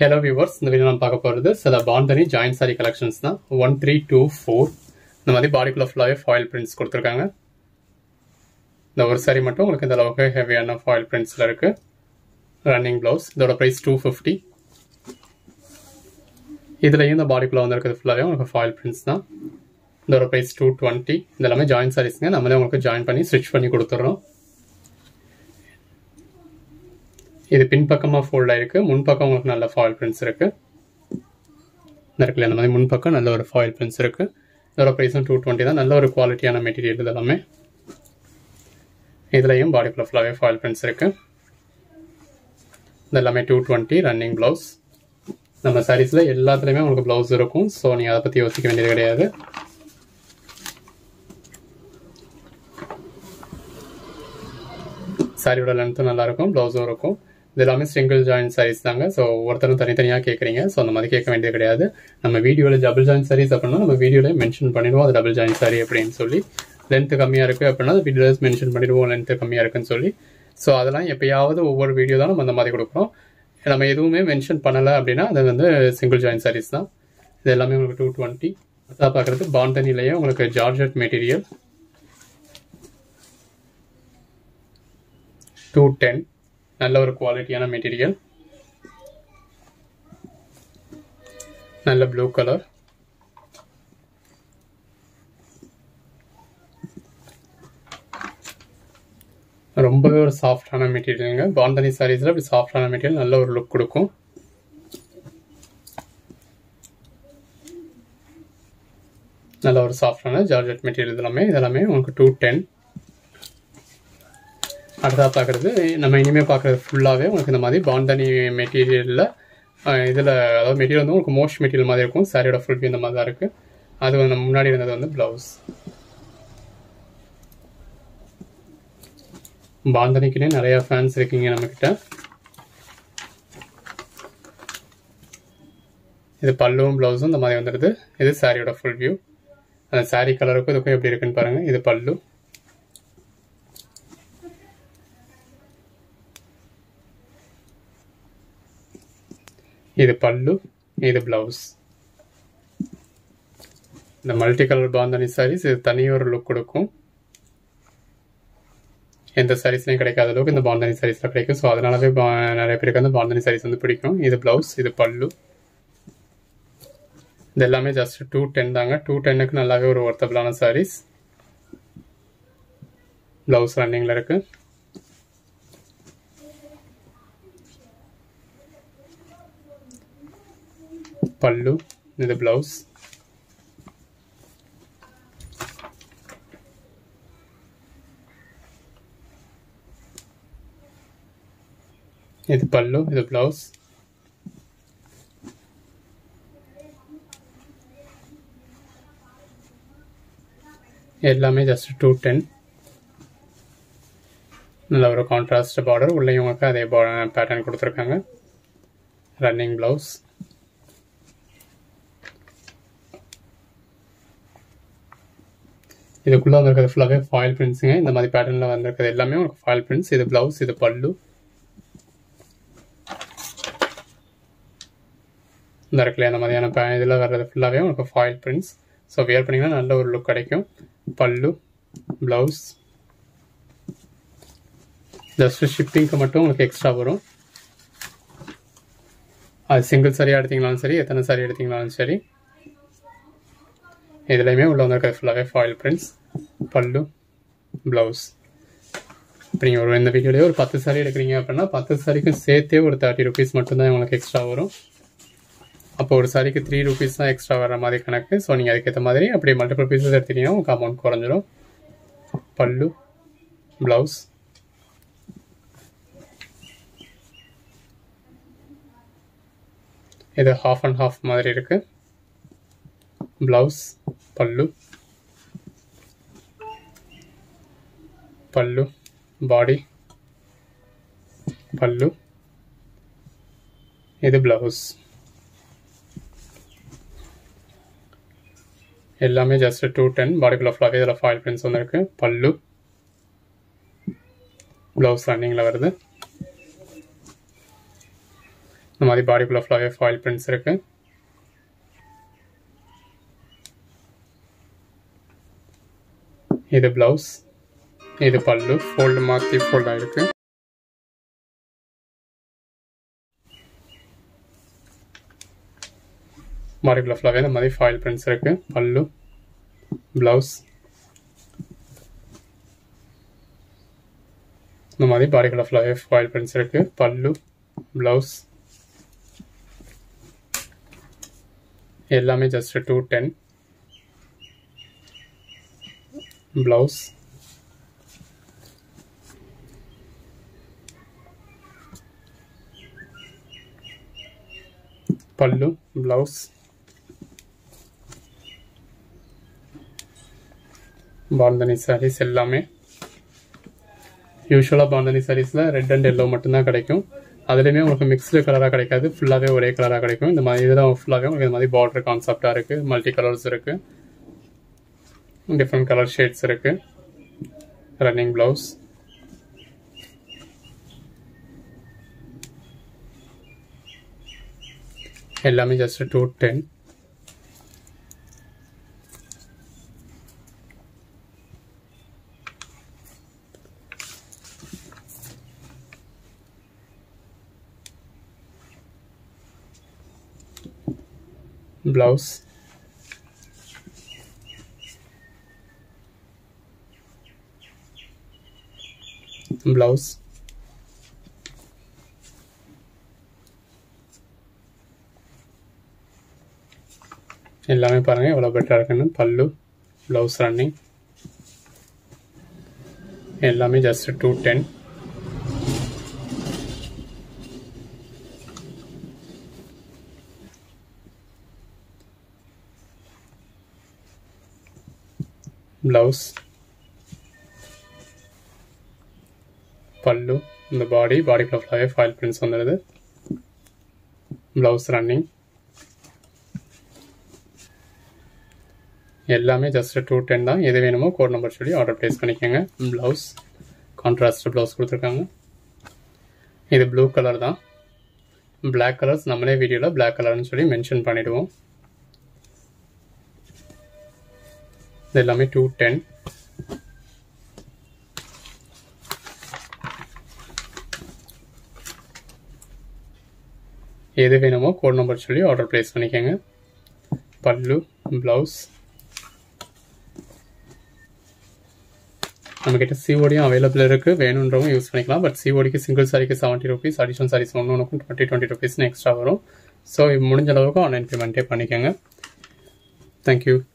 hello viewers இந்த video நம்ம பார்க்க போகிறது சில பாண்டனி ஜாயின்ட் சாரி கலெக்ஷன்ஸ் தான் ஒன் த்ரீ டூ ஃபோர் இந்த மாதிரி பாடிக்குள்ள ஃபுல்லாகவே ஃபாயில் பிரிண்ட்ஸ் கொடுத்துருக்காங்க இந்த ஒரு சாரி மட்டும் உங்களுக்கு இந்த அளவுக்கு ஹெவியான ஃபாயில் பிரிண்ட்ஸில் இருக்குது ரன்னிங் ப்ளவுஸ் இதோட ப்ரைஸ் டூ ஃபிஃப்டி இதுலேயும் இந்த பாடிக்குள்ளே வந்திருக்கிறது ஃபுல்லாகவே உங்களுக்கு ஃபாயில் பிரிண்ட்ஸ் தான் இதோட ப்ரைஸ் டூ டுவெண்ட்டி இது எல்லாமே ஜாயின் சாரீஸ்ங்க நம்மளே உங்களுக்கு ஜாயின் பண்ணி ஸ்டிச் பண்ணி கொடுத்துட்றோம் இது பின்பக்கமாக ஃபோல்ட் ஆயிருக்கு முன்பக்கம் உங்களுக்கு நல்ல ஃபாயில் பிரிண்ட்ஸ் இருக்கு இந்த இருக்குல்ல அந்த மாதிரி முன்பக்கம் நல்ல ஒரு ஃபாயில் பிரிண்ட்ஸ் இருக்கு இதோட ப்ரைஸும் டூ டுவெண்ட்டி தான் நல்ல ஒரு குவாலிட்டியான மெட்டீரியல் இது எல்லாமே இதுலையும் பாடிக்குள்ள ஃபுல்லாகவே ஃபாயில் பிரிண்ட்ஸ் இருக்கு இது எல்லாமே டூ டுவெண்ட்டி ரன்னிங் ப்ளவுஸ் நம்ம சாரீஸில் எல்லாத்துலேயுமே உங்களுக்கு ப்ளவுஸ் இருக்கும் ஸோ நீங்கள் அதை பற்றி யோசிக்க வேண்டியது கிடையாது சாரியோட லென்த்தும் நல்லாயிருக்கும் ப்ளவுஸும் இருக்கும் இது எல்லாமே சிங்கிள் ஜாயின் சாரீஸ் தாங்க ஸோ ஒவ்வொருத்தரும் தனித்தனியாக கேட்குறீங்க ஸோ அந்த மாதிரி கேட்க வேண்டியது கிடையாது நம்ம வீடியோவில் டபுள் ஜாயின் சாரீஸ் அப்படின்னா நம்ம வீடியோவில் மென்ஷன் பண்ணிடுவோம் அது டபுள் ஜாயின் சாரி அப்படின்னு சொல்லி லென்த்து கம்மியாக இருக்குது அப்படின்னா அது வீடியோஸ் மென்ஷன் பண்ணிடுவோம் லென்த்து கம்மியாக இருக்குன்னு சொல்லி ஸோ அதெல்லாம் எப்பயாவது ஒவ்வொரு வீடியோ தான் நம்ம அந்த மாதிரி கொடுக்குறோம் நம்ம எதுவுமே மென்ஷன் பண்ணலை அப்படின்னா அது வந்து சிங்கிள் ஜாயின் சாரீஸ் தான் இது எல்லாமே உங்களுக்கு டூ டுவெண்ட்டி அதான் பார்க்குறது பாண்டனிலேயே உங்களுக்கு ஜார்ஜட் மெட்டீரியல் டூ டென் நல்ல ஒரு குவாலிட்டியான மெட்டீரியல் நல்ல ப்ளூ கலர் ரொம்பவே ஒரு சாஃப்டான மெட்டீரியலுங்க பாந்தனி சாரீஸில் அப்படி சாஃப்டான மெட்டீரியல் நல்ல ஒரு லுக் கொடுக்கும் நல்ல ஒரு சாஃப்டான ஜார்ஜெட் மெட்டீரியல் இதெல்லாமே இதெல்லாமே உங்களுக்கு டூ டென் அடுத்தா பார்க்குறது நம்ம இனிமேல் பார்க்குறது ஃபுல்லாகவே உங்களுக்கு இந்த மாதிரி பாண்டனி மெட்டீரியலில் இதில் அதாவது மெட்டீரியல் வந்து உங்களுக்கு மோஸ்ட் மெட்டீரியல் மாதிரி இருக்கும் சாரியோட ஃபுல் வியூ இந்த மாதிரி தான் இருக்குது அது வந்து முன்னாடி இருந்தது வந்து ப்ளவுஸ் பாந்தனிக்குனே நிறையா ஃபேன்ஸ் இருக்கீங்க நம்மக்கிட்ட இது பல்லுவும் ப்ளவுஸும் இந்த மாதிரி வந்துடுது இது சாரியோட ஃபுல் வியூ அந்த சாரி கலருக்கும் இதுக்கும் எப்படி இருக்குன்னு பாருங்கள் இது பல்லு இது பல்லு இது பிளவுஸ் இந்த மல்டி கலர் பாந்தனி சாரீஸ் இது தனி ஒரு லுக் கொடுக்கும் எந்த சாரீஸ்லையும் கிடைக்காத அளவுக்கு இந்த பாந்தனி சாரீஸில் கிடைக்கும் ஸோ அதனாலவே நிறைய பேருக்கு வந்து பாந்தனி சாரீஸ் வந்து பிடிக்கும் இது பிளவுஸ் இது பல்லு இது எல்லாமே ஜஸ்ட் டூ டென் தாங்க டூ டென்னுக்கு நல்லாவே ஒரு ஒர்த்தபிளான சாரீஸ் பிளவுஸ் ரன்னிங்கில் இருக்குது పళ్ళు ఇది బ్లౌజ్ ఇది పళ్ళు ఇది బ్లౌజ్ எல்லாமே ஜஸ்ட் டூ டென் நல்ல ஒரு கான்ட்ராஸ்ட் பார்டர் உள்ளேயும் உங்களுக்கு அதே பேட்டர்ன் கொடுத்துருக்காங்க ரன்னிங் ப்ளவுஸ் இதுக்குள்ளே வந்திருக்கிறது ஃபுல்லாகவே ஃபாயில் பிரிண்ட்ஸுங்க இந்த மாதிரி பேட்டர்னில் வந்திருக்கிறது எல்லாமே உங்களுக்கு ஃபாயில் பிரிண்ட்ஸ் இது ப்ளவுஸ் இது பல்லு இந்த இருக்குல்ல அந்த மாதிரியான பே இதில் வர்றது ஃபுல்லாகவே உங்களுக்கு ஃபாயில் பிரிண்ட்ஸ் ஸோ வியர் பண்ணிங்கன்னா நல்ல ஒரு லுக் கிடைக்கும் பல்லு ப்ளவுஸ் ஜஸ்ட் ஷிப்பிங்க்கு மட்டும் உங்களுக்கு எக்ஸ்ட்ரா வரும் அது சிங்கிள் சரியாக எடுத்தீங்களாலும் சரி எத்தனை சாரி எடுத்தீங்களாலும் சரி இதுலையுமே உள்ள வந்திருக்கிறது ஃபுல்லாகவே ஃபாயில் பிரிண்ட்ஸ் பல்லு ப்ளவுஸ் இப்போ நீங்கள் ஒரு இந்த வீடியோலேயே ஒரு பத்து சாரி எடுக்கிறீங்க அப்படின்னா பத்து சாரிக்கும் சேர்த்தே ஒரு தேர்ட்டி ருபீஸ் மட்டும்தான் உங்களுக்கு எக்ஸ்ட்ரா வரும் அப்போ ஒரு சாரிக்கு த்ரீ ருபீஸ் தான் எக்ஸ்ட்ரா வர மாதிரி கணக்கு ஸோ நீங்கள் அதுக்கேற்ற மாதிரி அப்படி மல்டிபிள் பீசஸ் எடுத்தீங்கன்னா உங்களுக்கு அமௌண்ட் குறைஞ்சிரும் பல்லு ப்ளவுஸ் இது ஹாஃப் அண்ட் ஹாஃப் மாதிரி இருக்குது బ్లౌజ్ పళ్ళు పళ్ళు బాడీ పళ్ళు ఇది బ్లౌజ్ எல்லாமே ஜஸ்ட் டூ டென் பாடிக்குள்ள ஃபுல்லாகவே இதில் ஃபாயில் பிரிண்ட்ஸ் வந்துருக்கு பல்லு ப்ளவுஸ் ரன்னிங்கில் வருது இந்த மாதிரி பாடிக்குள்ள ஃபுல்லாகவே ஃபாயில் பிரிண்ட்ஸ் இருக்கு இது பிளவுஸ் இது பல்லு ஃபோல்டு மாற்றி ஃபோல்ட் ஆயிருக்கு பாடிக்குள்ள ஃபுல்லாகவே இந்த மாதிரி ஃபாயில் பிரிண்ட்ஸ் இருக்கு பல்லு பிளவுஸ் இந்த மாதிரி பாடிக்குள்ள ஃபுல்லாகவே ஃபாயில் பிரிண்ட்ஸ் இருக்கு பல்லு பிளவுஸ் எல்லாமே just two ten blouse pallu blouse bandhani saris எல்லாமே யூஸ்வலாக பாந்தனி சாரீஸில் ரெட் அண்ட் எல்லோ மட்டும்தான் கிடைக்கும் அதுலேயுமே உங்களுக்கு மிக்ஸ்டு கலராக கிடைக்காது ஃபுல்லாகவே ஒரே கலராக கிடைக்கும் இந்த மாதிரி இதெல்லாம் ஃபுல்லாகவே உங்களுக்கு இந்த மாதிரி பார்டர் கான்செப்டாக இருக்குது மல்டி கலர்ஸ் இருக்குது டிஃப்ரெண்ட் கலர் ஷேட்ஸ் இருக்குது ரன்னிங் ப்ளவுஸ் எல்லாமே just two ten blouse blouse எல்லாமே பாருங்க எவ்வளோ பெட்டராக இருக்குன்னு பல்லு ப்ளவுஸ் ரன்னிங் எல்லாமே just two ten blouse pallu இந்த பாடி பாடி ஃபுல்லாகவே ஃபைல் பிரிண்ட்ஸ் வந்துடுது ப்ளவுஸ் ரன்னிங் எல்லாமே ஜஸ்ட் டூ டென் தான் எது வேணுமோ கோட் நம்பர் சொல்லி ஆர்டர் ப்ளேஸ் பண்ணிக்கோங்க ப்ளவுஸ் கான்ட்ராஸ்ட் ப்ளவுஸ் கொடுத்துருக்காங்க இது ப்ளூ கலர் தான் பிளாக் கலர்ஸ் நம்மளே வீடியோவில் பிளாக் கலர்னு சொல்லி மென்ஷன் பண்ணிடுவோம் இது எல்லாமே டூ டென் எது வேணுமோ கோட் நம்பர் சொல்லி ஆர்டர் ப்ளேஸ் பண்ணிக்கோங்க பல்லு ப்ளவுஸ் நம்மக்கிட்ட சிஓடியும் அவைலபிள் இருக்குது வேணுன்றவங்க யூஸ் பண்ணிக்கலாம் பட் சிஓடிக்கு சிங்கிள் சாரிக்கு செவன்ட்டி ருபீஸ் அடிஷனல் சாரீஸ் ஒன்று ஒன்றுக்கும் டுவெண்ட்டி டுவெண்ட்டி ருபீஸ்னு எக்ஸ்ட்ரா வரும் ஸோ முடிஞ்ச அளவுக்கு ஆன்லைன் பேமெண்ட்டே பண்ணிக்கோங்க தேங்க்யூ